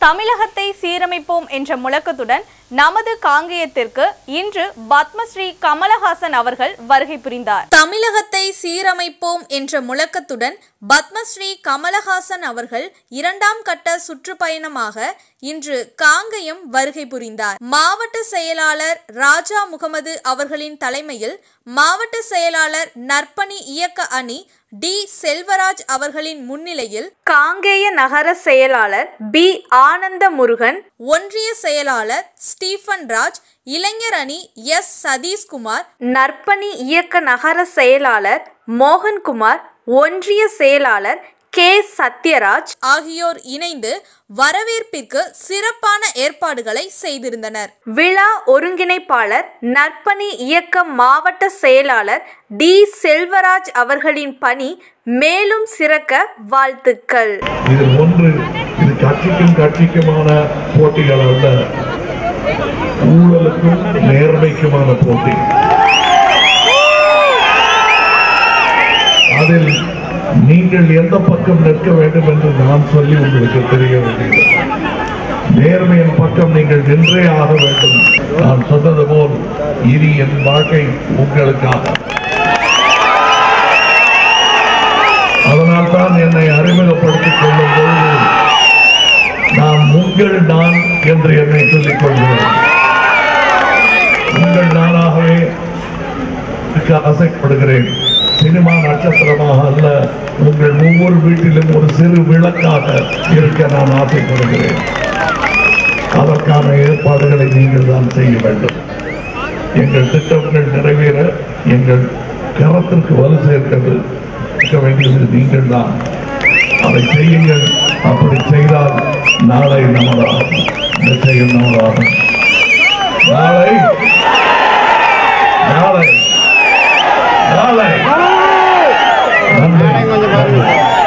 தமிழகத்தை சீரமைப்போம் என்ற முழக்கத்துடன் நமது காங்கேயத்திற்கு இன்று பத்மஸ்ரீ கமலஹாசன் அவர்கள் வருகை புரிந்தார் தமிழகத்தை சீரமைப்போம் என்ற முழக்கத்துடன் பத்மஸ்ரீ கமலஹாசன் அவர்கள் இரண்டாம் கட்ட சுற்றுப்பயணமாக இன்று காங்கயம் வருகை புரிந்தார் மாவட்ட செயலாளர் ராஜா முகமது அவர்களின் தலைமையில் மாவட்ட செயலாளர் நற்பணி இயக்க அணி டி செல்வராஜ் அவர்களின் முன்னிலையில் காங்கேய நகர செயலாளர் பி ஆனந்த முருகன் ஒன்றிய செயலாளர் ஸ்டீஃபன் ராஜ் இளைஞர் அணி எஸ் சதீஷ்குமார் நற்பணி இயக்க நகர செயலாளர் மோகன்குமார் ஒன்றிய செயலாளர் கே சத்யராஜ் ஆகியோர் இணைந்து வரவேற்பிற்கு சிறப்பான ஏற்பாடுகளை செய்திருந்தனர் விழா ஒருங்கிணைப்பாளர் நற்பணி இயக்க மாவட்ட செயலாளர் டி செல்வராஜ் அவர்களின் பணி மேலும் சிறக்க வாழ்த்துக்கள் இது ஒன்று இது கட்சிக்கும் கட்சிக்குமான போட்டிகள் அல்ல ஊழலுக்கும் நேர்மைக்குமான போட்டி அதில் நீங்கள் எந்த பக்கம் நிற்க வேண்டும் என்று நான் சொல்லி உங்களுக்கு தெரிய வேண்டியது நேர்மையின் பக்கம் நீங்கள் நின்றே ஆக வேண்டும் நான் சொன்னது போல் இனி என் வாழ்க்கை உங்களுக்காக அதனால் தான் என்னை அறிமுகப்படுத்திக் கொள்ளும் பொழுது நான் உங்கள் நான் என்று என்னை சொல்லிக் கொள்கிறேன் உங்கள் நானாகவே இருக்க ஆசைப்படுகிறேன் சினிமா நட்சத்திரமாக அல்ல உங்கள் ஒவ்வொரு வீட்டிலும் ஒரு சிறு விளக்காக இருக்க நான் ஆசைப்படுகிறேன் அதற்கான ஏற்பாடுகளை நீங்கள் தான் செய்ய வேண்டும் எங்கள் திட்டங்கள் நிறைவேற எங்கள் கரத்திற்கு வலு சேர்க்கிறது இருக்க வேண்டியது நீங்கள் தான் அதை செய்யுங்கள் அப்படி செய்தால் நாளை நமதாகும் நிச்சயம் நமதாகும் நாளை நாளை நாளை நன்றி நன்றி